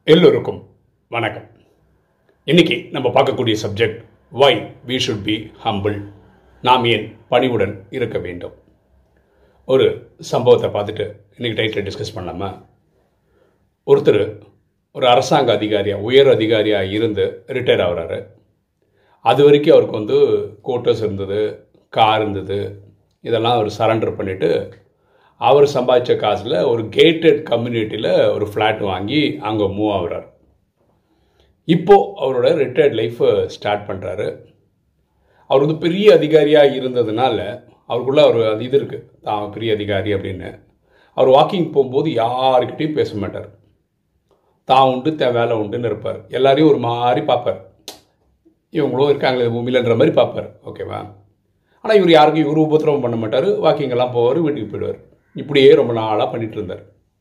எல்லோருக்கும் வணக்கம் இன்னைக்கு நம்ம பார்க்கக்கூடிய subject why we should be humble நாம் ஏன் பணிவுடன் இருக்க வேண்டும் ஒரு சம்பவத்தை பார்த்துட்டு இன்னைக்கு டைட்டில் டிஸ்கஸ் பண்ணலாமா ஒருத்தர் ஒரு அரசாங்க அதிகாரியாக உயர் அதிகாரியாக இருந்து ரிட்டையர் ஆகுறாரு அது வரைக்கும் அவருக்கு வந்து கோட்டர்ஸ் இருந்தது கார் இருந்தது இதெல்லாம் அவர் சரண்டர் பண்ணிவிட்டு அவர் சம்பாதிச்ச காசில் ஒரு கேட்டட் கம்யூனிட்டியில் ஒரு ஃப்ளாட் வாங்கி அங்கே மூவ் ஆகுறார் இப்போது அவரோட ரிட்டையர்ட் லைஃப்பை ஸ்டார்ட் பண்ணுறாரு அவர் வந்து பெரிய அதிகாரியாக இருந்ததுனால அவருக்குள்ள ஒரு அது இது இருக்குது தான் பெரிய அதிகாரி அப்படின்னு அவர் வாக்கிங் போகும்போது யாருக்கிட்டையும் பேச மாட்டார் தான் உண்டு தன் வேலை உண்டுன்னு இருப்பார் எல்லாரையும் ஒரு மாதிரி பார்ப்பார் இவங்களும் இருக்காங்களே பூமியிலன்ற மாதிரி பார்ப்பார் ஓகேவா ஆனால் இவர் யாருக்கும் இவர் உபத்திரவம் பண்ண மாட்டார் வாக்கிங் எல்லாம் போவார் வீட்டுக்கு போயிடுவார் இப்படியே ரொம்ப நாளாக பண்ணிட்டு இருந்தார்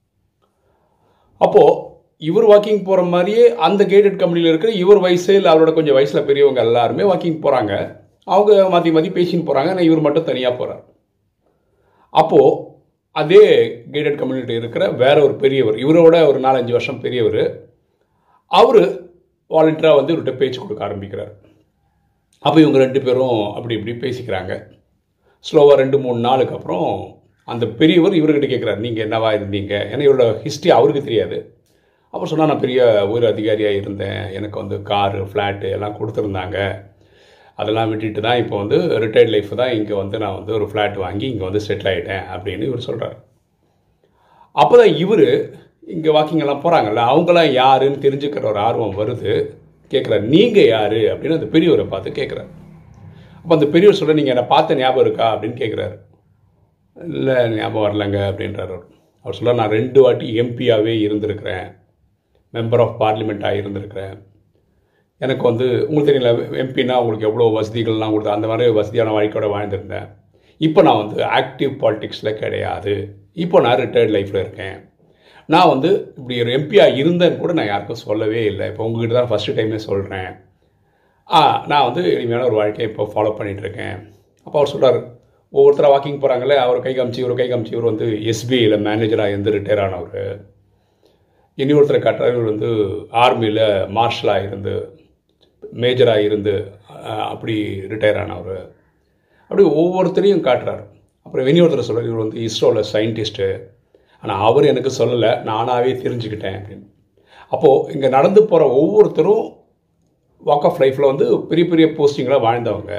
அப்போது இவர் வாக்கிங் போகிற மாதிரியே அந்த கேட்டட் கம்பெனியில் இருக்கிற இவர் வயசு இல்லை அவரோட கொஞ்சம் வயசில் பெரியவங்க எல்லாருமே வாக்கிங் போகிறாங்க அவங்க மாற்றி மாற்றி பேசின்னு போகிறாங்க ஆனால் இவர் மட்டும் தனியாக போகிறார் அப்போது அதே கேட்டட் கம்யூனிட்டி இருக்கிற வேற ஒரு பெரியவர் இவரோட ஒரு நாலஞ்சு வருஷம் பெரியவர் அவர் வாலண்டியராக வந்து இவர்கிட்ட பேச்சு கொடுக்க ஆரம்பிக்கிறார் அப்போ இவங்க ரெண்டு பேரும் அப்படி இப்படி பேசிக்கிறாங்க ஸ்லோவாக ரெண்டு மூணு நாளுக்கு அப்புறம் அந்த பெரியவர் இவர்கிட்ட கேட்குறாரு நீங்கள் என்னவா இருந்தீங்க ஏன்னா இவரோட ஹிஸ்ட்ரி அவருக்கு தெரியாது அப்போ சொன்னால் நான் பெரிய ஒரு அதிகாரியாக இருந்தேன் எனக்கு வந்து காரு ஃப்ளாட்டு எல்லாம் கொடுத்துருந்தாங்க அதெல்லாம் விட்டுட்டு தான் இப்போ வந்து ரிட்டையர்ட் லைஃப் தான் இங்கே வந்து நான் வந்து ஒரு ஃப்ளாட் வாங்கி இங்கே வந்து செட்டில் ஆகிட்டேன் அப்படின்னு இவர் சொல்கிறார் அப்போ தான் இவர் இங்கே வாக்கிங் எல்லாம் போகிறாங்கல்ல அவங்களாம் யாருன்னு தெரிஞ்சுக்கிற ஒரு ஆர்வம் வருது கேட்குறாரு நீங்கள் யார் அப்படின்னு அந்த பெரியவரை பார்த்து கேட்குறாரு அப்போ அந்த பெரியவர் சொல்ல நீங்கள் என்னை பார்த்த ஞாபகம் இருக்கா அப்படின்னு கேட்குறாரு இல்லை ஞாபகம் வரலங்க அப்படின்றார் அவர் அவர் சொல்ல நான் ரெண்டு வாட்டி எம்பியாகவே இருந்திருக்கிறேன் மெம்பர் ஆஃப் பார்லிமெண்ட்டாக இருந்திருக்கிறேன் எனக்கு வந்து உங்களுக்கு தெரியல எம்பினா உங்களுக்கு எவ்வளோ வசதிகள்லாம் கொடுத்து அந்த மாதிரி வசதியான வாழ்க்கையோட வாழ்ந்திருந்தேன் இப்போ நான் வந்து ஆக்டிவ் பாலிட்டிக்ஸில் கிடையாது இப்போ நான் ரிட்டையர்ட் லைஃப்பில் இருக்கேன் நான் வந்து இப்படி ஒரு எம்பியாக இருந்தேன்னு கூட நான் யாருக்கும் சொல்லவே இல்லை இப்போ உங்ககிட்ட தான் ஃபஸ்ட்டு டைமே சொல்கிறேன் ஆ நான் வந்து எளிமையான ஒரு வாழ்க்கையை இப்போ ஃபாலோ பண்ணிகிட்ருக்கேன் அப்போ அவர் சொல்கிறார் ஒவ்வொருத்தராக வாக்கிங் போகிறாங்களே அவர் கை காமிச்சு இவர் கை காமிச்சு இவர் வந்து எஸ்பிஐயில் மேனேஜராக இருந்து ரிட்டையர் ஆனவர் இனி ஒருத்தரை காட்டுறாரு இவர் வந்து ஆர்மியில் மார்ஷலாக இருந்து மேஜராக இருந்து அப்படி ரிட்டையர் ஆனவர் அப்படி ஒவ்வொருத்தரையும் காட்டுறாரு அப்புறம் இனி ஒருத்தர் சொல்கிறார் இவர் வந்து இஸ்ரோவில் சயின்டிஸ்ட்டு ஆனால் அவர் எனக்கு சொல்லலை நானாகவே தெரிஞ்சுக்கிட்டேன் அப்படின்னு அப்போது இங்கே நடந்து போகிற ஒவ்வொருத்தரும் வாக் ஆஃப் லைஃப்பில் வந்து பெரிய பெரிய போஸ்டிங்களாக வாழ்ந்தவங்க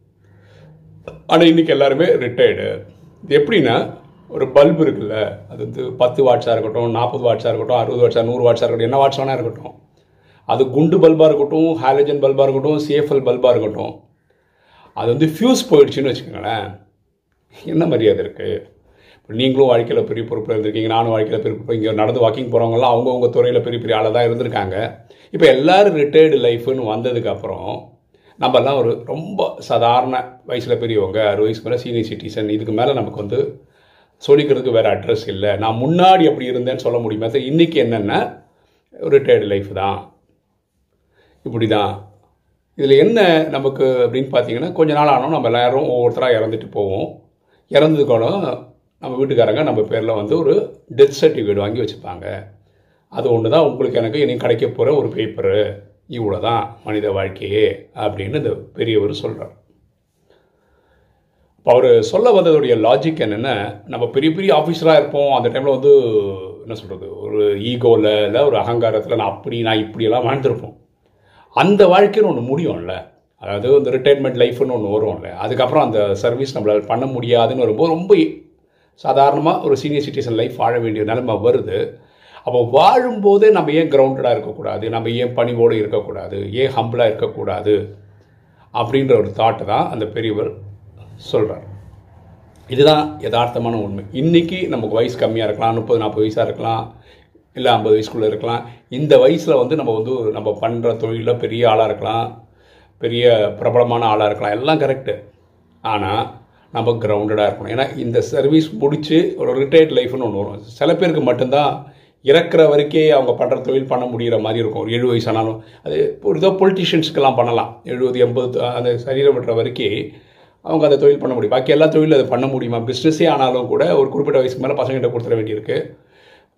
ஆனால் இன்றைக்கி எல்லாருமே ரிட்டையர்டு இது எப்படின்னா ஒரு பல்பு இருக்குல்ல அது வந்து பத்து வாட்ஸாக இருக்கட்டும் நாற்பது வாட்ஸாக இருக்கட்டும் அறுபது வாட்ஸாக நூறு வாட்ஸாக இருக்கட்டும் என்ன வாட்ஸ் வேணால் இருக்கட்டும் அது குண்டு பல்பாக இருக்கட்டும் ஹாலஜன் பல்பாக இருக்கட்டும் சிஎஃப்எல் பல்பாக இருக்கட்டும் அது வந்து ஃபியூஸ் போயிடுச்சுன்னு வச்சுக்கோங்களேன் என்ன மரியாதை இருக்குது இப்போ நீங்களும் வாழ்க்கையில் பெரிய பொறுப்பில் இருந்திருக்கீங்க நானும் வாழ்க்கையில் பெரிய பொறுப்பு இங்கே நடந்து வாக்கிங் போகிறவங்களாம் அவங்கவுங்க துறையில் பெரிய பெரிய ஆளாக தான் இருந்திருக்காங்க இப்போ எல்லோரும் ரிட்டையர்டு லைஃப்னு வந்ததுக்கப்புறம் நம்மலாம் ஒரு ரொம்ப சாதாரண வயசில் பெரியவங்க அறுபது வயசு மேலே சீனியர் சிட்டிசன் இதுக்கு மேலே நமக்கு வந்து சொல்லிக்கிறதுக்கு வேறு அட்ரஸ் இல்லை நான் முன்னாடி அப்படி இருந்தேன்னு சொல்ல முடியுமா இன்றைக்கி என்னென்னா ரிட்டையர்டு லைஃப் தான் இப்படி தான் இதில் என்ன நமக்கு அப்படின்னு பார்த்தீங்கன்னா கொஞ்ச நாள் ஆனோம் நம்ம எல்லோரும் ஒவ்வொருத்தராக இறந்துட்டு போவோம் இறந்ததுக்கோணும் நம்ம வீட்டுக்காரங்க நம்ம பேரில் வந்து ஒரு டெத் சர்டிஃபிகேட் வாங்கி வச்சுப்பாங்க அது ஒன்று தான் உங்களுக்கு எனக்கு இனி கிடைக்க போகிற ஒரு பேப்பரு இவ்வளோ தான் மனித வாழ்க்கையே அப்படின்னு இந்த பெரியவர் சொல்கிறார் இப்போ அவர் சொல்ல வந்ததுடைய லாஜிக் என்னென்னா நம்ம பெரிய பெரிய ஆஃபீஸராக இருப்போம் அந்த டைமில் வந்து என்ன சொல்கிறது ஒரு ஈகோவில் இல்லை ஒரு அகங்காரத்தில் நான் அப்படி நான் இப்படியெல்லாம் வாழ்ந்துருப்போம் அந்த வாழ்க்கைன்னு ஒன்று முடியும்ல அதாவது இந்த ரிட்டையர்மெண்ட் லைஃப்னு ஒன்று வரும்ல அதுக்கப்புறம் அந்த சர்வீஸ் நம்மளால் பண்ண முடியாதுன்னு வரும்போது ரொம்ப சாதாரணமாக ஒரு சீனியர் சிட்டிசன் லைஃப் வாழ வேண்டிய நிலைமை வருது அப்போ வாழும்போதே நம்ம ஏன் கிரவுண்டடாக இருக்கக்கூடாது நம்ம ஏன் பணிவோடு இருக்கக்கூடாது ஏன் ஹம்பிளாக இருக்கக்கூடாது அப்படின்ற ஒரு தாட்டை தான் அந்த பெரியவர் சொல்கிறார் இதுதான் யதார்த்தமான உண்மை இன்றைக்கி நமக்கு வயசு கம்மியாக இருக்கலாம் முப்பது நாற்பது வயசாக இருக்கலாம் இல்லை ஐம்பது வயசுக்குள்ளே இருக்கலாம் இந்த வயசில் வந்து நம்ம வந்து நம்ம பண்ணுற தொழிலில் பெரிய ஆளாக இருக்கலாம் பெரிய பிரபலமான ஆளாக இருக்கலாம் எல்லாம் கரெக்டு ஆனால் நம்ம கிரவுண்டடாக இருக்கணும் ஏன்னா இந்த சர்வீஸ் முடித்து ஒரு ரிட்டையர்ட் லைஃப்னு ஒன்று வரும் சில பேருக்கு மட்டும்தான் இறக்குற வரைக்கே அவங்க பண்ணுற தொழில் பண்ண முடிகிற மாதிரி இருக்கும் ஒரு எழுபது வயசானாலும் அது ஒரு இதோ பொலிட்டிஷியன்ஸ்க்கெல்லாம் பண்ணலாம் எழுபது எண்பது அந்த சரீரம் விட்டுற வரைக்கும் அவங்க அந்த தொழில் பண்ண முடியும் பாக்கி எல்லா தொழிலும் அதை பண்ண முடியுமா பிஸ்னஸே ஆனாலும் கூட ஒரு குறிப்பிட்ட வயசுக்கு மேலே பசங்கிட்ட கொடுத்துட வேண்டியிருக்கு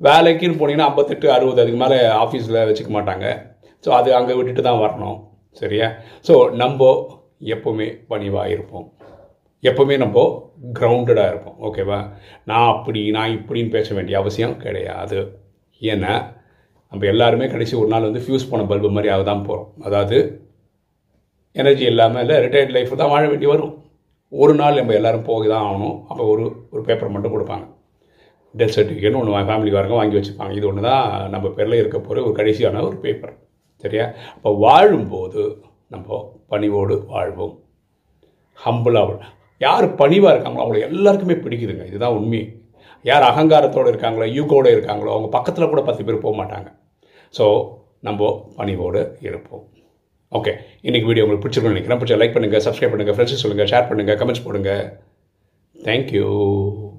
வேலைக்குன்னு போனீங்கன்னா ஐம்பத்தெட்டு அறுபது அதுக்கு மேலே ஆஃபீஸில் வச்சுக்க மாட்டாங்க ஸோ அது அங்கே விட்டுட்டு தான் வரணும் சரியா ஸோ நம்ம எப்போவுமே பணிவாக இருப்போம் எப்போவுமே நம்ம கிரவுண்டடாக இருப்போம் ஓகேவா நான் அப்படி நான் இப்படின்னு பேச வேண்டிய அவசியம் கிடையாது ஏன்னா நம்ம எல்லாருமே கடைசி ஒரு நாள் வந்து ஃபியூஸ் போன பல்பு மாதிரி ஆக தான் போகிறோம் அதாவது எனர்ஜி இல்லாமல் இல்லை ரிட்டையர்ட் லைஃப் தான் வாழ வேண்டி வரும் ஒரு நாள் நம்ம எல்லாரும் போக தான் ஆகணும் அப்போ ஒரு ஒரு பேப்பர் மட்டும் கொடுப்பாங்க டெத் சர்டிஃபிகேட்னு ஒன்று ஃபேமிலி வரங்க வாங்கி வச்சுப்பாங்க இது ஒன்று தான் நம்ம பேரில் இருக்க போகிற ஒரு கடைசியான ஒரு பேப்பர் சரியா அப்போ வாழும்போது நம்ம பணிவோடு வாழ்வோம் ஹம்பிளாக யார் பணிவாக இருக்காங்களோ அவங்கள எல்லாருக்குமே பிடிக்குதுங்க இதுதான் உண்மை யார் அகங்காரத்தோடு இருக்காங்களோ யூகோடு இருக்காங்களோ அவங்க பக்கத்தில் கூட பத்து பேர் போக மாட்டாங்க ஸோ நம்ம பணிவோடு இருப்போம் ஓகே இன்றைக்கி வீடியோ உங்களுக்கு பிடிச்சிருக்குன்னு நினைக்கிறேன் பிடிச்ச லைக் பண்ணுங்கள் சப்ஸ்கிரைப் பண்ணுங்கள் ஃப்ரெண்ட்ஸ் சொல்லுங்கள் ஷேர் பண்ணுங்கள் கமெண்ட்ஸ் போடுங்க தேங்க்யூ